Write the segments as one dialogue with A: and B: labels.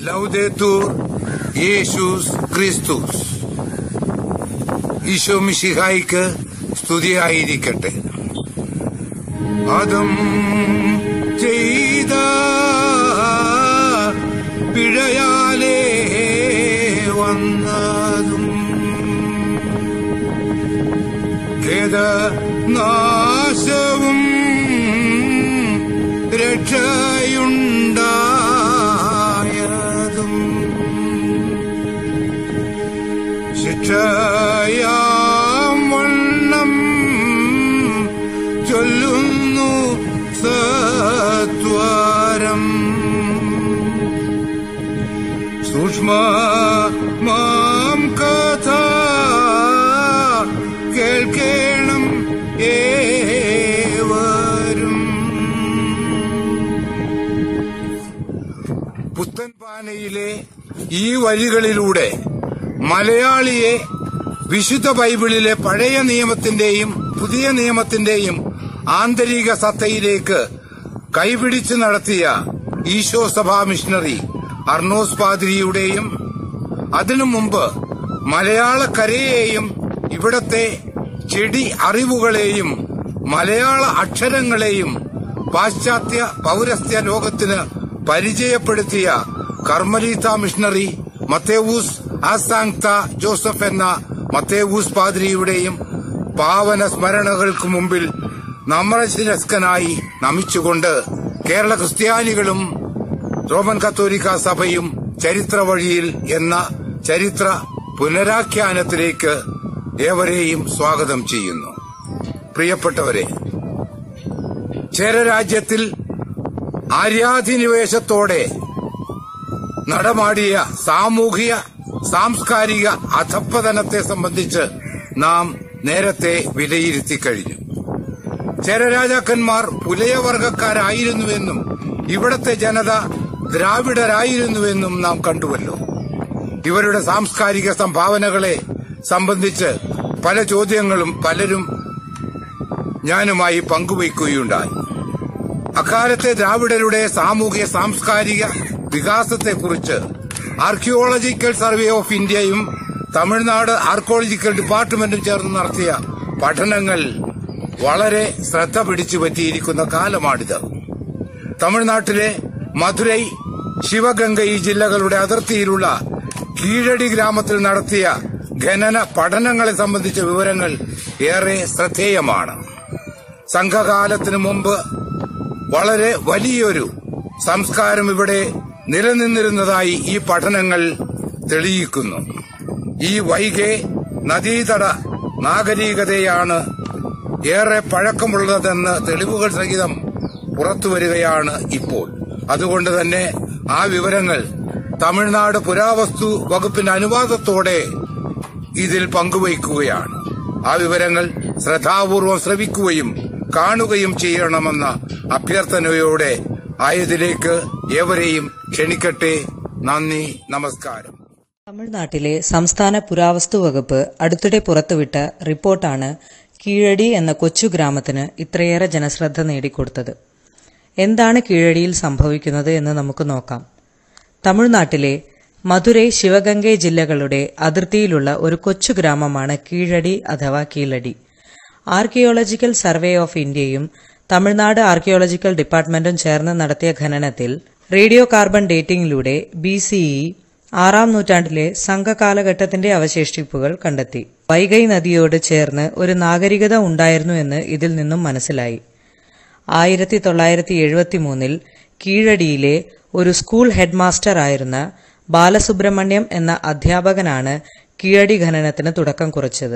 A: ലൗദേത്തൂർ യേശുസ് ക്രിസ്തുസ് ഈശോ മിശിഹായിക്ക് സ്തുതിയായിരിക്കട്ടെ അതും ചെയ്ത പിഴയാലേ വന്നതും ഖേദ നാശവും രക്ഷയുണ്ടായതും ശിക്ഷയാം വണ്ണം ചൊല്ലുന്നു സത്വരം സൂക്ഷ്മ മാം കഥ കേൾക്കേണം ഏവരും പുത്തൻപാനയിലെ ഈ വഴികളിലൂടെ മലയാളിയെ വിശുദ്ധ ബൈബിളിലെ പഴയ നിയമത്തിന്റെയും പുതിയ നിയമത്തിന്റെയും ആന്തരിക സത്തയിലേക്ക് കൈപിടിച്ച് നടത്തിയ ഈശോ സഭാ മിഷണറി അർണോസ് പാദ്രിയുടെയും അതിനു മുമ്പ് മലയാളക്കരയെയും ഇവിടത്തെ ചെടി അറിവുകളെയും മലയാള അക്ഷരങ്ങളെയും പാശ്ചാത്യ പൗരസ്ത്യ ലോകത്തിന് പരിചയപ്പെടുത്തിയ കർമ്മലീത്ത മിഷണറി മത്തേവൂസ് ആസാങ്ത ജോസഫ് എന്ന മത്തേവൂസ് പാദ്രിയുടെയും പാവന സ്മരണകൾക്ക് മുമ്പിൽ നമ്രശിരസ്കനായി നമിച്ചുകൊണ്ട് കേരള ക്രിസ്ത്യാനികളും റോമൻ കത്തോലിക്ക സഭയും ചരിത്ര വഴിയിൽ എന്ന ചരിത്ര പുനരാഖ്യാനത്തിലേക്ക് ഏവരെയും സ്വാഗതം ചെയ്യുന്നു പ്രിയപ്പെട്ടവരെ ചേരരാജ്യത്തിൽ ആര്യാധിനിവേശത്തോടെ നടമാടിയ സാമൂഹിക സാംസ്കാരിക അധപ്പതനത്തെ സംബന്ധിച്ച് നാം നേരത്തെ വിലയിരുത്തി കഴിഞ്ഞു ചേരരാജാക്കന്മാർ പുലയവർഗക്കാരായിരുന്നുവെന്നും ഇവിടത്തെ ജനത ദ്രാവിഡരായിരുന്നുവെന്നും നാം കണ്ടുവല്ലോ ഇവരുടെ സാംസ്കാരിക സംഭാവനകളെ സംബന്ധിച്ച് പല ചോദ്യങ്ങളും പലരും ഞാനുമായി പങ്കുവയ്ക്കുകയുണ്ടായി അക്കാലത്തെ ദ്രാവിഡരുടെ സാമൂഹ്യ സാംസ്കാരിക വികാസത്തെക്കുറിച്ച് ആർക്കിയോളജിക്കൽ സർവേ ഓഫ് ഇന്ത്യയും തമിഴ്നാട് ആർക്കിയോളജിക്കൽ ഡിപ്പാർട്ട്മെന്റും ചേർന്ന് നടത്തിയ പഠനങ്ങൾ വളരെ ശ്രദ്ധ പിടിച്ചു പറ്റിയിരിക്കുന്ന കാലമാണിത് തമിഴ്നാട്ടിലെ മധുരൈ ശിവഗംഗൈ ജില്ലകളുടെ അതിർത്തിയിലുള്ള കീഴടി ഗ്രാമത്തിൽ നടത്തിയ ഖനന പഠനങ്ങളെ സംബന്ധിച്ച വിവരങ്ങൾ ഏറെ ശ്രദ്ധേയമാണ് സംഘകാലത്തിനു മുമ്പ് വളരെ വലിയൊരു സംസ്കാരം ഇവിടെ നിലനിന്നിരുന്നതായി ഈ പഠനങ്ങൾ തെളിയിക്കുന്നു ഈ വൈകെ നദീതട നാഗരികതയാണ് ഏറെ പഴക്കമുള്ളതെന്ന് തെളിവുകൾ സഹിതം പുറത്തുവരികയാണ് ഇപ്പോൾ അതുകൊണ്ട് തന്നെ ആ വിവരങ്ങൾ തമിഴ്നാട് പുരാവസ്തു വകുപ്പിന്റെ അനുവാദത്തോടെ ഇതിൽ പങ്കുവയ്ക്കുകയാണ് ആ വിവരങ്ങൾ ശ്രദ്ധാപൂർവം ശ്രവിക്കുകയും കാണുകയും ചെയ്യണമെന്ന അഭ്യർത്ഥനയോടെ ആയതിലേക്ക് ഏവരെയും ക്ഷണിക്കട്ടെ നന്ദി നമസ്കാരം
B: തമിഴ്നാട്ടിലെ സംസ്ഥാന പുരാവസ്തു വകുപ്പ് അടുത്തിടെ പുറത്തുവിട്ട റിപ്പോർട്ടാണ് കീഴടി എന്ന കൊച്ചു ഗ്രാമത്തിന് ഇത്രയേറെ ജനശ്രദ്ധ നേടിക്കൊടുത്തത് എന്താണ് കീഴടിയിൽ സംഭവിക്കുന്നത് എന്ന് നമുക്ക് നോക്കാം തമിഴ്നാട്ടിലെ മധുരൈ ശിവഗംഗൈ ജില്ലകളുടെ അതിർത്തിയിലുള്ള ഒരു കൊച്ചു ഗ്രാമമാണ് കീഴടി അഥവാ കീഴടി ആർക്കിയോളജിക്കൽ സർവേ ഓഫ് ഇന്ത്യയും തമിഴ്നാട് ആർക്കിയോളജിക്കൽ ഡിപ്പാർട്ട്മെന്റും ചേർന്ന് നടത്തിയ ഖനനത്തിൽ റേഡിയോ കാർബൺ ഡേറ്റിംഗിലൂടെ ബി സിഇ ആറാം നൂറ്റാണ്ടിലെ സംഘകാലഘട്ടത്തിന്റെ അവശേഷിപ്പുകൾ കണ്ടെത്തി വൈഗൈ നദിയോട് ചേർന്ന് ഒരു നാഗരികത ഉണ്ടായിരുന്നു എന്ന് ഇതിൽ നിന്നും മനസ്സിലായി ആയിരത്തി തൊള്ളായിരത്തി എഴുപത്തി മൂന്നിൽ കീഴടിയിലെ ഒരു സ്കൂൾ ഹെഡ്മാസ്റ്റർ ആയിരുന്ന ബാലസുബ്രഹ്മണ്യം എന്ന അധ്യാപകനാണ് കീഴടി ഖനനത്തിന് തുടക്കം കുറിച്ചത്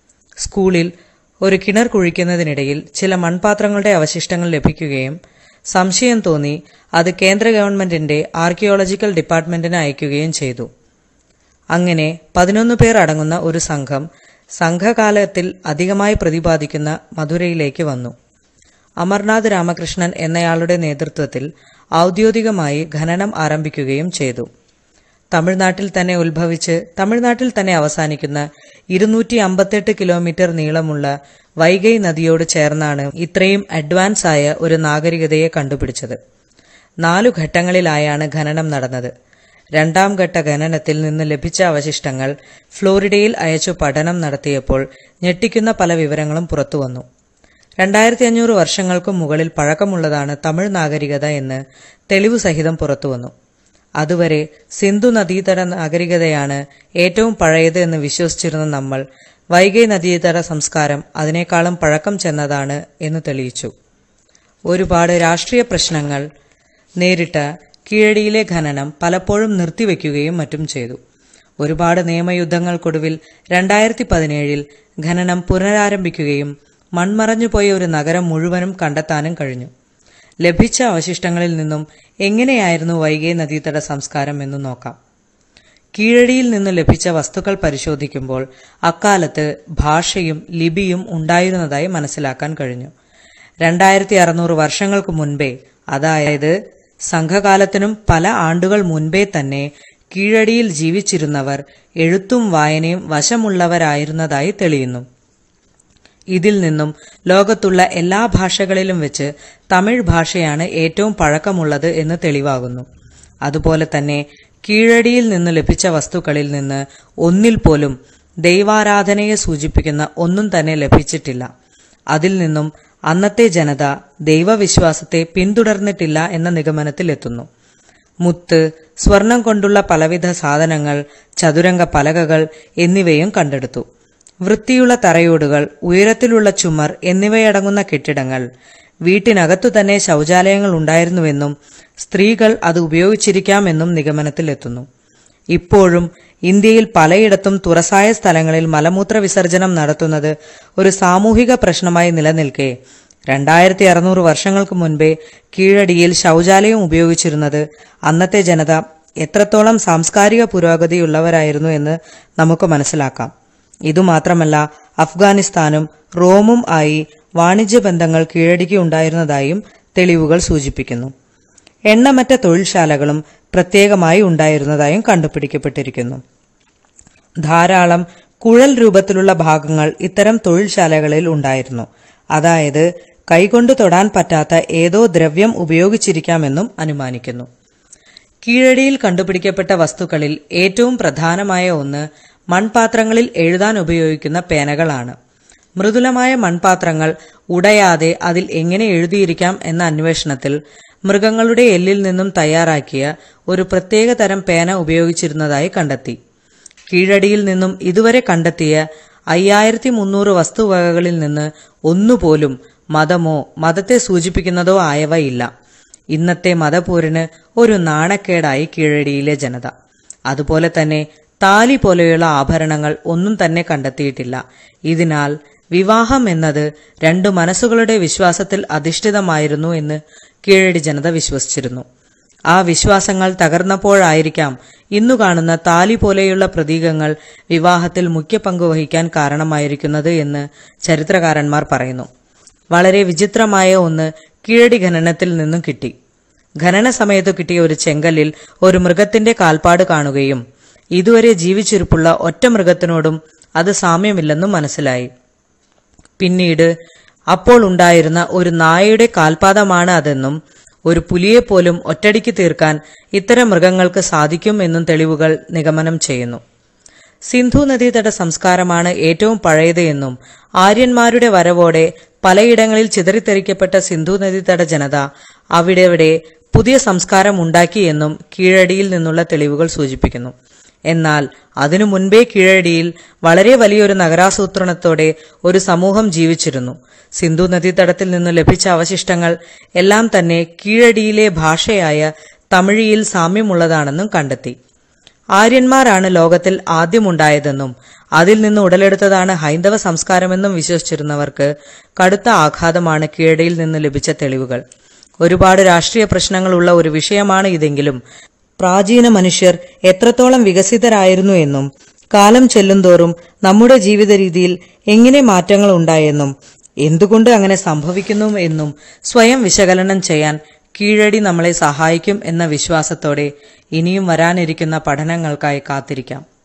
B: സ്കൂളിൽ ഒരു കിണർ കുഴിക്കുന്നതിനിടയിൽ ചില മൺപാത്രങ്ങളുടെ അവശിഷ്ടങ്ങൾ ലഭിക്കുകയും സംശയം തോന്നി അത് കേന്ദ്ര ഗവൺമെന്റിന്റെ ആർക്കിയോളജിക്കൽ ഡിപ്പാർട്ട്മെന്റിന് അയക്കുകയും ചെയ്തു അങ്ങനെ പതിനൊന്ന് പേർ അടങ്ങുന്ന ഒരു സംഘം സംഘകാലത്തിൽ അധികമായി പ്രതിപാദിക്കുന്ന മധുരയിലേക്ക് വന്നു അമർനാഥ് രാമകൃഷ്ണൻ എന്നയാളുടെ നേതൃത്വത്തിൽ ഔദ്യോഗികമായി ഖനനം ആരംഭിക്കുകയും ചെയ്തു തമിഴ്നാട്ടിൽ തന്നെ ഉത്ഭവിച്ച് തമിഴ്നാട്ടിൽ തന്നെ അവസാനിക്കുന്ന ഇരുന്നൂറ്റി അമ്പത്തെട്ട് കിലോമീറ്റർ നീളമുള്ള വൈഗൈ നദിയോട് ചേർന്നാണ് ഇത്രയും അഡ്വാൻസ് ആയ ഒരു നാഗരികതയെ കണ്ടുപിടിച്ചത് നാലു ഘട്ടങ്ങളിലായാണ് ഖനനം നടന്നത് രണ്ടാം ഘട്ട ഖനനത്തിൽ നിന്ന് ലഭിച്ച അവശിഷ്ടങ്ങൾ ഫ്ലോറിഡയിൽ അയച്ചു പഠനം നടത്തിയപ്പോൾ ഞെട്ടിക്കുന്ന പല വിവരങ്ങളും പുറത്തുവന്നു രണ്ടായിരത്തി അഞ്ഞൂറ് വർഷങ്ങൾക്കും മുകളിൽ പഴക്കമുള്ളതാണ് തമിഴ് നാഗരികത എന്ന് തെളിവ് സഹിതം പുറത്തുവന്നു അതുവരെ സിന്ധു നദീതട നാഗരികതയാണ് ഏറ്റവും പഴയത് എന്ന് വിശ്വസിച്ചിരുന്ന നമ്മൾ വൈഗൈ നദീതട സംസ്കാരം അതിനേക്കാളും പഴക്കം ചെന്നതാണ് എന്ന് തെളിയിച്ചു ഒരുപാട് രാഷ്ട്രീയ പ്രശ്നങ്ങൾ നേരിട്ട കീഴടിയിലെ ഖനനം പലപ്പോഴും നിർത്തിവെക്കുകയും മറ്റും ചെയ്തു ഒരുപാട് നിയമയുദ്ധങ്ങൾക്കൊടുവിൽ രണ്ടായിരത്തി പതിനേഴിൽ ഖനനം പുനരാരംഭിക്കുകയും മൺമറഞ്ഞുപോയ ഒരു നഗരം മുഴുവനും കണ്ടെത്താനും കഴിഞ്ഞു ലഭിച്ച അവശിഷ്ടങ്ങളിൽ നിന്നും എങ്ങനെയായിരുന്നു വൈഗൈ നദീതട സംസ്കാരം എന്ന് നോക്കാം കീഴടിയിൽ നിന്ന് ലഭിച്ച വസ്തുക്കൾ പരിശോധിക്കുമ്പോൾ അക്കാലത്ത് ഭാഷയും ലിപിയും ഉണ്ടായിരുന്നതായി മനസ്സിലാക്കാൻ കഴിഞ്ഞു രണ്ടായിരത്തി അറുന്നൂറ് വർഷങ്ങൾക്ക് മുൻപേ അതായത് സംഘകാലത്തിനും പല ആണ്ടുകൾ മുൻപേ തന്നെ കീഴടിയിൽ ജീവിച്ചിരുന്നവർ എഴുത്തും വായനയും വശമുള്ളവരായിരുന്നതായി തെളിയുന്നു ഇതിൽ നിന്നും ലോകത്തുള്ള എല്ലാ ഭാഷകളിലും വെച്ച് തമിഴ് ഭാഷയാണ് ഏറ്റവും പഴക്കമുള്ളത് എന്ന് തെളിവാകുന്നു അതുപോലെ തന്നെ കീഴടിയിൽ നിന്ന് ലഭിച്ച വസ്തുക്കളിൽ നിന്ന് ഒന്നിൽ പോലും ദൈവാരാധനയെ സൂചിപ്പിക്കുന്ന ഒന്നും തന്നെ ലഭിച്ചിട്ടില്ല അതിൽ നിന്നും അന്നത്തെ ജനത ദൈവവിശ്വാസത്തെ പിന്തുടർന്നിട്ടില്ല എന്ന നിഗമനത്തിലെത്തുന്നു മുത്ത് സ്വർണം കൊണ്ടുള്ള പലവിധ സാധനങ്ങൾ ചതുരംഗ പലകകൾ എന്നിവയും കണ്ടെടുത്തു വൃത്തിയുള്ള തറയോടുകൾ ഉയരത്തിലുള്ള ചുമർ എന്നിവയടങ്ങുന്ന കെട്ടിടങ്ങൾ വീട്ടിനകത്തു തന്നെ ശൗചാലയങ്ങൾ ഉണ്ടായിരുന്നുവെന്നും സ്ത്രീകൾ അത് ഉപയോഗിച്ചിരിക്കാമെന്നും നിഗമനത്തിലെത്തുന്നു ഇപ്പോഴും ഇന്ത്യയിൽ പലയിടത്തും തുറസായ സ്ഥലങ്ങളിൽ മലമൂത്ര വിസർജനം നടത്തുന്നത് ഒരു സാമൂഹിക പ്രശ്നമായി നിലനിൽക്കെ രണ്ടായിരത്തി അറുന്നൂറ് വർഷങ്ങൾക്ക് മുൻപേ കീഴടിയിൽ ശൗചാലയം ഉപയോഗിച്ചിരുന്നത് അന്നത്തെ ജനത എത്രത്തോളം സാംസ്കാരിക പുരോഗതിയുള്ളവരായിരുന്നു എന്ന് നമുക്ക് മനസ്സിലാക്കാം ഇതുമാത്രമല്ല അഫ്ഗാനിസ്ഥാനും റോമും ആയി വാണിജ്യ ബന്ധങ്ങൾ കീഴടിക്ക് ഉണ്ടായിരുന്നതായും തെളിവുകൾ സൂചിപ്പിക്കുന്നു എണ്ണമറ്റ തൊഴിൽശാലകളും പ്രത്യേകമായി ഉണ്ടായിരുന്നതായും കണ്ടുപിടിക്കപ്പെട്ടിരിക്കുന്നു ധാരാളം കുഴൽ രൂപത്തിലുള്ള ഭാഗങ്ങൾ ഇത്തരം തൊഴിൽശാലകളിൽ ഉണ്ടായിരുന്നു അതായത് കൈകൊണ്ട് തൊടാൻ പറ്റാത്ത ഏതോ ദ്രവ്യം ഉപയോഗിച്ചിരിക്കാമെന്നും അനുമാനിക്കുന്നു കീഴടിയിൽ കണ്ടുപിടിക്കപ്പെട്ട വസ്തുക്കളിൽ ഏറ്റവും പ്രധാനമായ ഒന്ന് മൺപാത്രങ്ങളിൽ എഴുതാൻ ഉപയോഗിക്കുന്ന പേനകളാണ് മൃദുലമായ മൺപാത്രങ്ങൾ ഉടയാതെ അതിൽ എങ്ങനെ എഴുതിയിരിക്കാം എന്ന അന്വേഷണത്തിൽ മൃഗങ്ങളുടെ എല്ലിൽ നിന്നും തയ്യാറാക്കിയ ഒരു പ്രത്യേക തരം പേന ഉപയോഗിച്ചിരുന്നതായി കണ്ടെത്തി കീഴടിയിൽ നിന്നും ഇതുവരെ കണ്ടെത്തിയ അയ്യായിരത്തി മുന്നൂറ് വസ്തുവകകളിൽ നിന്ന് ഒന്നുപോലും മതമോ മതത്തെ സൂചിപ്പിക്കുന്നതോ ആയവ ഇല്ല ഇന്നത്തെ മതപൂരിന് ഒരു നാണക്കേടായി കീഴടിയിലെ ജനത അതുപോലെ തന്നെ താലി പോലെയുള്ള ആഭരണങ്ങൾ ഒന്നും തന്നെ കണ്ടെത്തിയിട്ടില്ല ഇതിനാൽ വിവാഹം എന്നത് രണ്ടു മനസ്സുകളുടെ വിശ്വാസത്തിൽ അധിഷ്ഠിതമായിരുന്നു എന്ന് കീഴടി ജനത വിശ്വസിച്ചിരുന്നു ആ വിശ്വാസങ്ങൾ തകർന്നപ്പോഴായിരിക്കാം ഇന്നു കാണുന്ന താലി പോലെയുള്ള പ്രതീകങ്ങൾ വിവാഹത്തിൽ മുഖ്യ പങ്ക് വഹിക്കാൻ കാരണമായിരിക്കുന്നത് എന്ന് ചരിത്രകാരന്മാർ പറയുന്നു വളരെ വിചിത്രമായ ഒന്ന് കീഴടി ഖനനത്തിൽ നിന്നും കിട്ടി ഖനന സമയത്ത് കിട്ടിയ ഒരു ചെങ്കല്ലിൽ ഒരു മൃഗത്തിന്റെ കാൽപ്പാട് കാണുകയും ഇതുവരെ ജീവിച്ചിരിപ്പുള്ള ഒറ്റ മൃഗത്തിനോടും അത് സാമ്യമില്ലെന്നും മനസ്സിലായി പിന്നീട് അപ്പോൾ ഉണ്ടായിരുന്ന ഒരു നായയുടെ കാൽപാദമാണ് അതെന്നും ഒരു പുലിയെപ്പോലും ഒറ്റടിക്ക് തീർക്കാൻ ഇത്തരം മൃഗങ്ങൾക്ക് സാധിക്കും എന്നും തെളിവുകൾ നിഗമനം ചെയ്യുന്നു സിന്ധു നദീതട സംസ്കാരമാണ് ഏറ്റവും പഴയത് എന്നും ആര്യന്മാരുടെ വരവോടെ പലയിടങ്ങളിൽ ചിതറിത്തെറിക്കപ്പെട്ട സിന്ധു നദീതട ജനത അവിടെവിടെ പുതിയ സംസ്കാരം ഉണ്ടാക്കി എന്നും കീഴടിയിൽ നിന്നുള്ള തെളിവുകൾ സൂചിപ്പിക്കുന്നു എന്നാൽ അതിനു മുൻപേ കീഴടിയിൽ വളരെ വലിയൊരു നഗരാസൂത്രണത്തോടെ ഒരു സമൂഹം ജീവിച്ചിരുന്നു സിന്ധു നദീതടത്തിൽ നിന്നു ലഭിച്ച അവശിഷ്ടങ്ങൾ എല്ലാം തന്നെ കീഴടിയിലെ ഭാഷയായ തമിഴിയിൽ സാമ്യമുള്ളതാണെന്നും കണ്ടെത്തി ആര്യന്മാരാണ് ലോകത്തിൽ ആദ്യമുണ്ടായതെന്നും അതിൽ നിന്ന് ഉടലെടുത്തതാണ് ഹൈന്ദവ സംസ്കാരമെന്നും വിശ്വസിച്ചിരുന്നവർക്ക് കടുത്ത ആഘാതമാണ് കീഴടിയിൽ നിന്ന് ലഭിച്ച തെളിവുകൾ ഒരുപാട് രാഷ്ട്രീയ പ്രശ്നങ്ങളുള്ള ഒരു വിഷയമാണ് ഇതെങ്കിലും പ്രാചീന മനുഷ്യർ എത്രത്തോളം വികസിതരായിരുന്നു എന്നും കാലം ചെല്ലുന്തോറും നമ്മുടെ ജീവിത രീതിയിൽ എങ്ങനെ മാറ്റങ്ങൾ ഉണ്ടായെന്നും എന്തുകൊണ്ട് അങ്ങനെ സംഭവിക്കുന്നു എന്നും സ്വയം വിശകലനം ചെയ്യാൻ കീഴടി നമ്മളെ സഹായിക്കും എന്ന വിശ്വാസത്തോടെ ഇനിയും വരാനിരിക്കുന്ന പഠനങ്ങൾക്കായി കാത്തിരിക്കാം